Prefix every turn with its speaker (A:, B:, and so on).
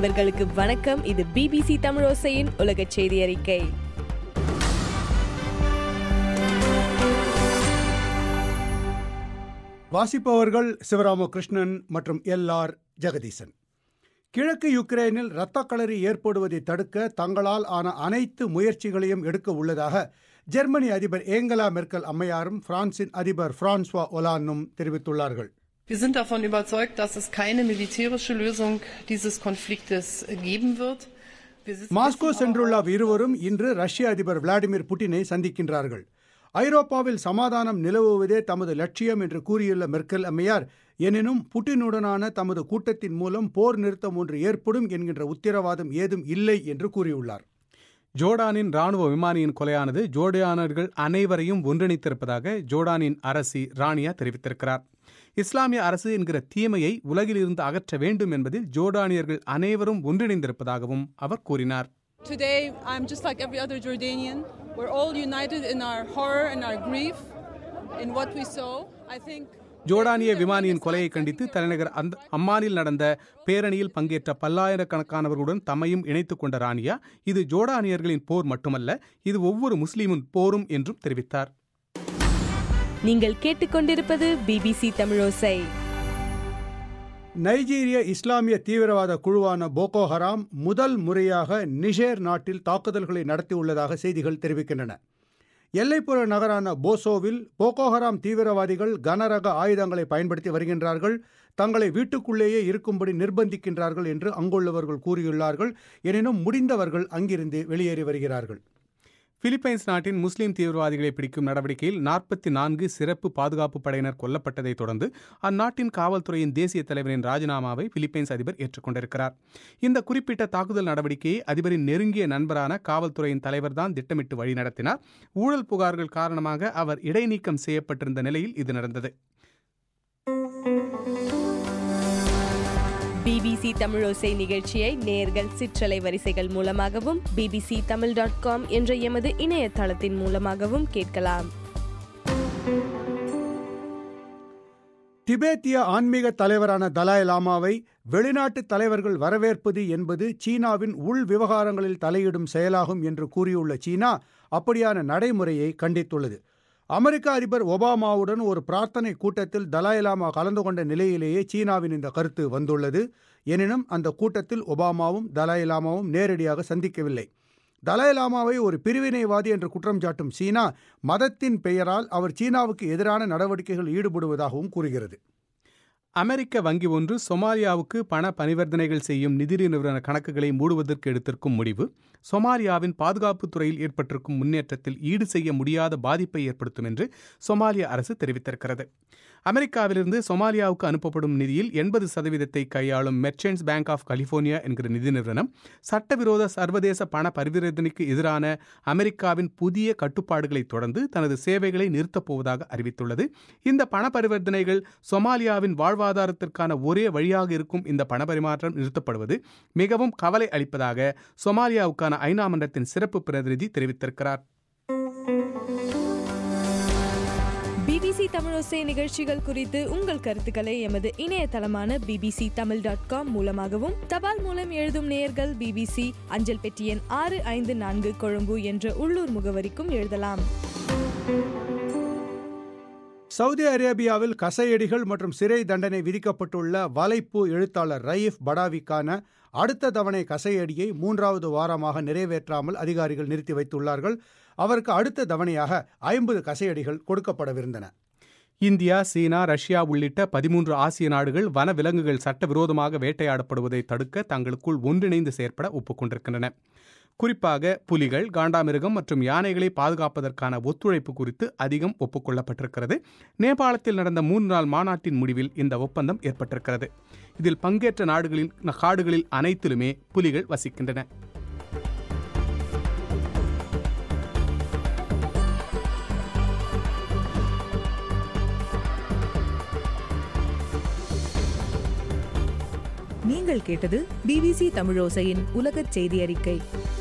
A: நண்பர்களுக்கு வணக்கம் இது பிபிசி தமிழோசையின் உலக செய்தி அறிக்கை
B: வாசிப்பவர்கள் சிவராமகிருஷ்ணன் மற்றும் எல் ஆர் ஜெகதீசன் கிழக்கு யுக்ரைனில் இரத்த களரி ஏற்படுவதை தடுக்க தங்களால் ஆன அனைத்து முயற்சிகளையும் எடுக்க உள்ளதாக ஜெர்மனி அதிபர் ஏங்கலா மெர்க்கல் அம்மையாரும் பிரான்சின் அதிபர் பிரான்சுவா ஒலானும் தெரிவித்துள்ளார்கள்
C: Wir sind davon überzeugt, dass es keine militärische Lösung dieses Konfliktes geben wird. Wir sitzen-
B: Moscow சென்றுள்ள இருவரும் இன்று ரஷ்ய அதிபர் விளாடிமிர் புட்டினை சந்திக்கின்றார்கள் ஐரோப்பாவில் சமாதானம் நிலவுவதே தமது லட்சியம் என்று கூறியுள்ள மெர்க்கல் அம்மையார் எனினும் புட்டினுடனான தமது கூட்டத்தின் மூலம் போர் நிறுத்தம் ஒன்று ஏற்படும் என்கின்ற உத்தரவாதம் ஏதும் இல்லை என்று கூறியுள்ளார்
D: ஜோர்டானின் ராணுவ விமானியின் கொலையானது ஜோர்டானியர்கள் அனைவரையும் ஒன்றிணைத்திருப்பதாக ஜோர்டானின் அரசி ராணியா தெரிவித்திருக்கிறார் இஸ்லாமிய அரசு என்கிற தீமையை உலகிலிருந்து அகற்ற வேண்டும் என்பதில் ஜோர்டானியர்கள் அனைவரும் ஒன்றிணைந்திருப்பதாகவும் அவர் கூறினார்
E: Today, I'm just like every other Jordanian. We're all united in our horror and our grief in what we saw. I think.
D: ஜோர்டானிய விமானியின் கொலையை கண்டித்து தலைநகர் அந்த அம்மானில் நடந்த பேரணியில் பங்கேற்ற பல்லாயிரக்கணக்கானவர்களுடன் தம்மையும் இணைத்துக் கொண்ட ராணியா இது ஜோர்டானியர்களின் போர் மட்டுமல்ல இது ஒவ்வொரு முஸ்லீமின் போரும் என்றும் தெரிவித்தார்
A: நீங்கள் கேட்டுக்கொண்டிருப்பது பிபிசி தமிழோசை
B: நைஜீரிய இஸ்லாமிய தீவிரவாத குழுவான போகோ ஹராம் முதல் முறையாக நிஷேர் நாட்டில் தாக்குதல்களை நடத்தியுள்ளதாக செய்திகள் தெரிவிக்கின்றன எல்லைப்புற நகரான போசோவில் போகோ ஹராம் தீவிரவாதிகள் கனரக ஆயுதங்களை பயன்படுத்தி வருகின்றார்கள் தங்களை வீட்டுக்குள்ளேயே இருக்கும்படி நிர்பந்திக்கின்றார்கள் என்று அங்குள்ளவர்கள் கூறியுள்ளார்கள் எனினும் முடிந்தவர்கள் அங்கிருந்து வெளியேறி வருகிறார்கள்
D: பிலிப்பைன்ஸ் நாட்டின் முஸ்லிம் தீவிரவாதிகளை பிடிக்கும் நடவடிக்கையில் நாற்பத்தி நான்கு சிறப்பு பாதுகாப்பு படையினர் கொல்லப்பட்டதைத் தொடர்ந்து அந்நாட்டின் காவல்துறையின் தேசிய தலைவரின் ராஜினாமாவை பிலிப்பைன்ஸ் அதிபர் ஏற்றுக்கொண்டிருக்கிறார் இந்த குறிப்பிட்ட தாக்குதல் நடவடிக்கையை அதிபரின் நெருங்கிய நண்பரான காவல்துறையின் தலைவர்தான் திட்டமிட்டு வழிநடத்தினார் ஊழல் புகார்கள் காரணமாக அவர் இடைநீக்கம் செய்யப்பட்டிருந்த நிலையில் இது நடந்தது
A: பிபிசி தமிழோசை நிகழ்ச்சியை நேர்கள் சிற்றலை வரிசைகள் மூலமாகவும் பிபிசி தமிழ் டாட் காம் என்ற எமது இணையதளத்தின் மூலமாகவும் கேட்கலாம்
B: திபேத்திய ஆன்மீக தலைவரான தலாய் லாமாவை வெளிநாட்டு தலைவர்கள் வரவேற்பது என்பது சீனாவின் உள் விவகாரங்களில் தலையிடும் செயலாகும் என்று கூறியுள்ள சீனா அப்படியான நடைமுறையை கண்டித்துள்ளது அமெரிக்க அதிபர் ஒபாமாவுடன் ஒரு பிரார்த்தனை கூட்டத்தில் தலாய் லாமா கலந்து கொண்ட நிலையிலேயே சீனாவின் இந்த கருத்து வந்துள்ளது எனினும் அந்த கூட்டத்தில் ஒபாமாவும் தலாய் லாமாவும் நேரடியாக சந்திக்கவில்லை தலாய் லாமாவை ஒரு பிரிவினைவாதி என்று குற்றம் சாட்டும் சீனா மதத்தின் பெயரால் அவர் சீனாவுக்கு எதிரான நடவடிக்கைகள் ஈடுபடுவதாகவும் கூறுகிறது
D: அமெரிக்க வங்கி ஒன்று சொமாலியாவுக்கு பண பரிவர்த்தனைகள் செய்யும் நிதி நிறுவன கணக்குகளை மூடுவதற்கு எடுத்திருக்கும் முடிவு சொமாலியாவின் பாதுகாப்புத் துறையில் ஏற்பட்டிருக்கும் முன்னேற்றத்தில் ஈடு செய்ய முடியாத பாதிப்பை ஏற்படுத்தும் என்று சொமாலிய அரசு தெரிவித்திருக்கிறது அமெரிக்காவிலிருந்து சொமாலியாவுக்கு அனுப்பப்படும் நிதியில் எண்பது சதவீதத்தை கையாளும் மெர்ச்சன்ட்ஸ் பேங்க் ஆஃப் கலிபோர்னியா என்கிற நிதி நிறுவனம் சட்டவிரோத சர்வதேச பண பரிவர்த்தனைக்கு எதிரான அமெரிக்காவின் புதிய கட்டுப்பாடுகளை தொடர்ந்து தனது சேவைகளை நிறுத்தப் போவதாக அறிவித்துள்ளது இந்த பண பரிவர்த்தனைகள் சொமாலியாவின் வாழ்வாதாரத்திற்கான ஒரே வழியாக இருக்கும் இந்த பண பரிமாற்றம் நிறுத்தப்படுவது மிகவும் கவலை அளிப்பதாக சொமாலியாவுக்கான ஐநா மன்றத்தின் சிறப்பு பிரதிநிதி தெரிவித்திருக்கிறார்
A: பிபிசி தமிழோசை நிகழ்ச்சிகள் குறித்து உங்கள் கருத்துக்களை எமது இணையதளமான பிபிசி தமிழ் டாட் காம் மூலமாகவும் தபால் மூலம் எழுதும் நேயர்கள் பிபிசி அஞ்சல் பெட்டி எண் ஆறு ஐந்து நான்கு கொழும்பு என்ற உள்ளூர் முகவரிக்கும் எழுதலாம்
B: சவுதி அரேபியாவில் கசையடிகள் மற்றும் சிறை தண்டனை விதிக்கப்பட்டுள்ள வலைப்பு எழுத்தாளர் ரயீஃப் படாவிக்கான அடுத்த தவணை கசையடியை மூன்றாவது வாரமாக நிறைவேற்றாமல் அதிகாரிகள் நிறுத்தி வைத்துள்ளார்கள் அவருக்கு அடுத்த தவணையாக ஐம்பது கசையடிகள் கொடுக்கப்படவிருந்தன
D: இந்தியா சீனா ரஷ்யா உள்ளிட்ட பதிமூன்று ஆசிய நாடுகள் வன விலங்குகள் சட்டவிரோதமாக வேட்டையாடப்படுவதை தடுக்க தங்களுக்குள் ஒன்றிணைந்து செயற்பட ஒப்புக்கொண்டிருக்கின்றன குறிப்பாக புலிகள் காண்டாமிருகம் மற்றும் யானைகளை பாதுகாப்பதற்கான ஒத்துழைப்பு குறித்து அதிகம் ஒப்புக்கொள்ளப்பட்டிருக்கிறது நேபாளத்தில் நடந்த மூன்று நாள் மாநாட்டின் முடிவில் இந்த ஒப்பந்தம் ஏற்பட்டிருக்கிறது இதில் பங்கேற்ற நாடுகளின் காடுகளில் அனைத்திலுமே புலிகள் வசிக்கின்றன
F: நீங்கள் கேட்டது பிபிசி தமிழோசையின் உலகச் செய்தி அறிக்கை